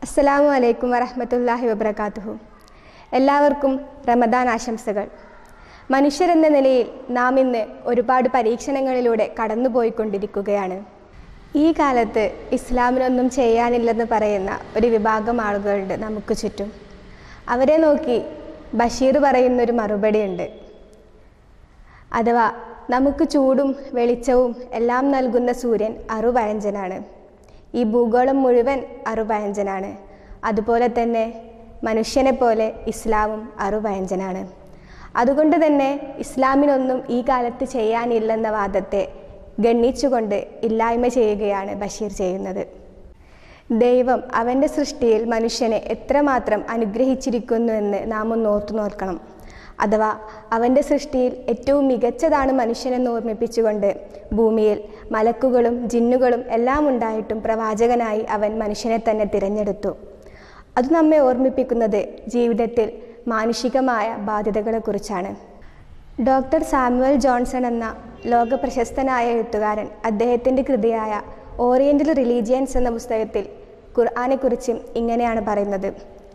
അസ്സലാമു അലൈക്കും വറഹ്മത്തുള്ളാഹി വബറകാതുഹു എല്ലാവർക്കും റമദാൻ ആശംസകൾ മനുഷ്യരെന്ന നിലയിൽ നാം ഇന്ന് ഒരുപാട് പരീക്ഷണങ്ങളിലൂടെ കടന്നുപോയിക്കൊണ്ടിരിക്കുകയാണ് ഈ കാലത്ത് ഇസ്ലാമിനൊന്നും ചെയ്യാനില്ലെന്ന് പറയുന്ന ഒരു വിഭാഗം ആളുകളുണ്ട് നമുക്ക് ചുറ്റും അവരെ നോക്കി ബഷീർ പറയുന്നൊരു മറുപടിയുണ്ട് അഥവാ നമുക്ക് ചൂടും വെളിച്ചവും എല്ലാം നൽകുന്ന സൂര്യൻ അറുപഴഞ്ചനാണ് ഈ ഭൂഗോളം മുഴുവൻ അറുപഴഞ്ചനാണ് അതുപോലെ തന്നെ മനുഷ്യനെ പോലെ ഇസ്ലാമും അറുപഴഞ്ചനാണ് അതുകൊണ്ട് തന്നെ ഇസ്ലാമിനൊന്നും ഈ കാലത്ത് ചെയ്യാനില്ലെന്ന വാദത്തെ ഗണ്ണിച്ചുകൊണ്ട് ഇല്ലായ്മ ചെയ്യുകയാണ് ബഷീർ ചെയ്യുന്നത് ദൈവം അവൻ്റെ സൃഷ്ടിയിൽ മനുഷ്യനെ എത്രമാത്രം അനുഗ്രഹിച്ചിരിക്കുന്നുവെന്ന് നാം ഒന്ന് ഓർത്തു നോക്കണം അഥവാ അവൻ്റെ സൃഷ്ടിയിൽ ഏറ്റവും മികച്ചതാണ് മനുഷ്യനെന്ന് ഓർമ്മിപ്പിച്ചുകൊണ്ട് ഭൂമിയിൽ മലക്കുകളും ജിന്നുകളും എല്ലാം ഉണ്ടായിട്ടും പ്രവാചകനായി അവൻ മനുഷ്യനെ തന്നെ തിരഞ്ഞെടുത്തു അത് നമ്മെ ഓർമ്മിപ്പിക്കുന്നത് ജീവിതത്തിൽ മാനുഷികമായ ബാധ്യതകളെക്കുറിച്ചാണ് ഡോക്ടർ സാമുവൽ ജോൺസൺ എന്ന ലോക പ്രശസ്തനായ എഴുത്തുകാരൻ അദ്ദേഹത്തിൻ്റെ കൃതിയായ ഓറിയൻ്റൽ റിലീജിയൻസ് എന്ന പുസ്തകത്തിൽ ഖുർആാനെക്കുറിച്ചും ഇങ്ങനെയാണ് പറയുന്നത്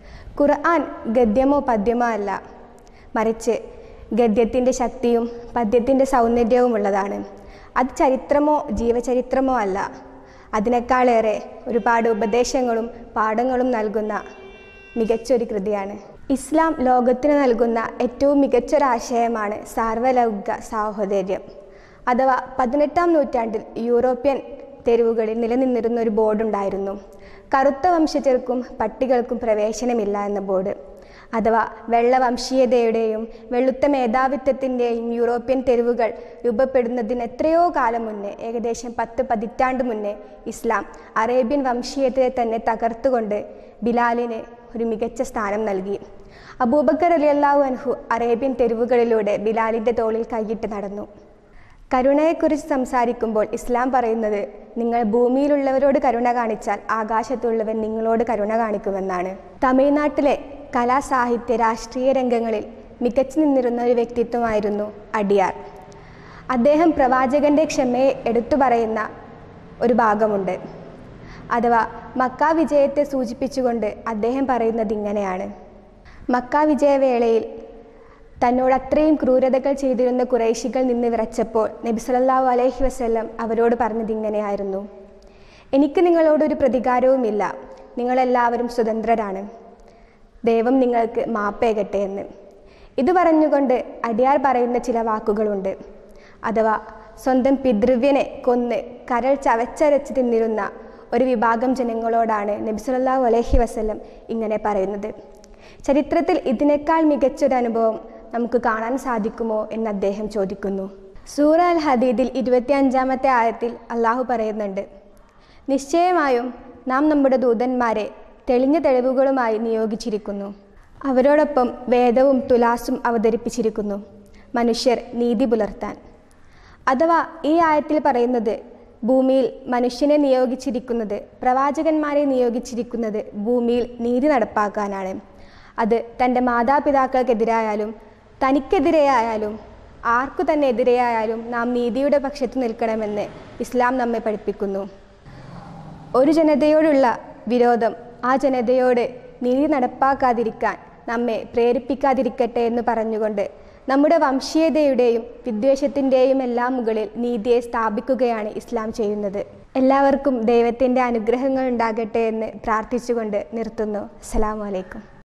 ഖുർആൻ ഗദ്യമോ പദ്യമോ അല്ല മറിച്ച് ഗദ്യത്തിൻ്റെ ശക്തിയും പദ്യത്തിൻ്റെ സൗന്ദര്യവും ഉള്ളതാണ് അത് ചരിത്രമോ ജീവചരിത്രമോ അല്ല അതിനേക്കാളേറെ ഒരുപാട് ഉപദേശങ്ങളും പാഠങ്ങളും നൽകുന്ന മികച്ചൊരു കൃതിയാണ് ഇസ്ലാം ലോകത്തിന് നൽകുന്ന ഏറ്റവും മികച്ചൊരാശയമാണ് സാർവലൗകിക സാഹോദര്യം അഥവാ പതിനെട്ടാം നൂറ്റാണ്ടിൽ യൂറോപ്യൻ തെരുവുകളിൽ നിലനിന്നിരുന്ന ഒരു ബോർഡുണ്ടായിരുന്നു കറുത്ത വംശജർക്കും പട്ടികൾക്കും പ്രവേശനമില്ല എന്ന ബോർഡ് അഥവാ വെള്ളവംശീയതയുടെയും വെളുത്ത മേധാവിത്വത്തിൻ്റെയും യൂറോപ്യൻ തെരുവുകൾ രൂപപ്പെടുന്നതിന് എത്രയോ കാലം മുന്നേ ഏകദേശം പത്ത് പതിറ്റാണ്ട് മുന്നേ ഇസ്ലാം അറേബ്യൻ വംശീയതയെ തന്നെ തകർത്തുകൊണ്ട് ബിലാലിന് ഒരു മികച്ച സ്ഥാനം നൽകി അബൂബക്കർ അലിയല്ലാഹു അൻഹു അറേബ്യൻ തെരുവുകളിലൂടെ ബിലാലിൻ്റെ തോളിൽ കൈയിട്ട് നടന്നു കരുണയെക്കുറിച്ച് സംസാരിക്കുമ്പോൾ ഇസ്ലാം പറയുന്നത് നിങ്ങൾ ഭൂമിയിലുള്ളവരോട് കരുണ കാണിച്ചാൽ ആകാശത്തുള്ളവൻ നിങ്ങളോട് കരുണ കാണിക്കുമെന്നാണ് തമിഴ്നാട്ടിലെ കലാ സാഹിത്യ രാഷ്ട്രീയ രംഗങ്ങളിൽ മികച്ചു നിന്നിരുന്ന ഒരു വ്യക്തിത്വമായിരുന്നു അടിയാർ അദ്ദേഹം പ്രവാചകന്റെ ക്ഷമയെ എടുത്തു പറയുന്ന ഒരു ഭാഗമുണ്ട് അഥവാ മക്ക വിജയത്തെ സൂചിപ്പിച്ചുകൊണ്ട് അദ്ദേഹം പറയുന്നത് ഇങ്ങനെയാണ് മക്ക വിജയവേളയിൽ തന്നോട് അത്രയും ക്രൂരതകൾ ചെയ്തിരുന്ന കുറേശികൾ നിന്ന് വിറച്ചപ്പോൾ നബി സല്ലല്ലാഹു അലൈഹി വസല്ലം അവരോട് പറഞ്ഞത് ഇങ്ങനെയായിരുന്നു എനിക്ക് നിങ്ങളോടൊരു പ്രതികാരവുമില്ല നിങ്ങളെല്ലാവരും സ്വതന്ത്രരാണ് ദൈവം നിങ്ങൾക്ക് മാപ്പേകട്ടെ എന്ന് ഇത് പറഞ്ഞുകൊണ്ട് അടിയാർ പറയുന്ന ചില വാക്കുകളുണ്ട് അഥവാ സ്വന്തം പിതൃവ്യനെ കൊന്ന് കരൾ ചവച്ചരച്ച് തിന്നിരുന്ന ഒരു വിഭാഗം ജനങ്ങളോടാണ് നബി സല്ലല്ലാഹു അലൈഹി വസല്ലം ഇങ്ങനെ പറയുന്നത് ചരിത്രത്തിൽ ഇതിനേക്കാൾ മികച്ചൊരു അനുഭവം നമുക്ക് കാണാൻ സാധിക്കുമോ എന്ന് അദ്ദേഹം ചോദിക്കുന്നു സൂറ അൽ ഹദീദിൽ ഇരുപത്തിയഞ്ചാമത്തെ ആയത്തിൽ അള്ളാഹു പറയുന്നുണ്ട് നിശ്ചയമായും നാം നമ്മുടെ ദൂതന്മാരെ തെളിഞ്ഞ തെളിവുകളുമായി നിയോഗിച്ചിരിക്കുന്നു അവരോടൊപ്പം വേദവും തുലാസും അവതരിപ്പിച്ചിരിക്കുന്നു മനുഷ്യർ നീതി പുലർത്താൻ അഥവാ ഈ ആയത്തിൽ പറയുന്നത് ഭൂമിയിൽ മനുഷ്യനെ നിയോഗിച്ചിരിക്കുന്നത് പ്രവാചകന്മാരെ നിയോഗിച്ചിരിക്കുന്നത് ഭൂമിയിൽ നീതി നടപ്പാക്കാനാണ് അത് തൻ്റെ മാതാപിതാക്കൾക്കെതിരായാലും തനിക്കെതിരെയായാലും ആർക്കു തന്നെ എതിരെയായാലും നാം നീതിയുടെ പക്ഷത്ത് നിൽക്കണമെന്ന് ഇസ്ലാം നമ്മെ പഠിപ്പിക്കുന്നു ഒരു ജനതയോടുള്ള വിരോധം ആ ജനതയോട് നീതി നടപ്പാക്കാതിരിക്കാൻ നമ്മെ പ്രേരിപ്പിക്കാതിരിക്കട്ടെ എന്ന് പറഞ്ഞുകൊണ്ട് നമ്മുടെ വംശീയതയുടെയും വിദ്വേഷത്തിൻ്റെയും എല്ലാം മുകളിൽ നീതിയെ സ്ഥാപിക്കുകയാണ് ഇസ്ലാം ചെയ്യുന്നത് എല്ലാവർക്കും ദൈവത്തിൻ്റെ അനുഗ്രഹങ്ങൾ ഉണ്ടാകട്ടെ എന്ന് പ്രാർത്ഥിച്ചുകൊണ്ട് നിർത്തുന്നു അസ്സലാമു അലൈക്കും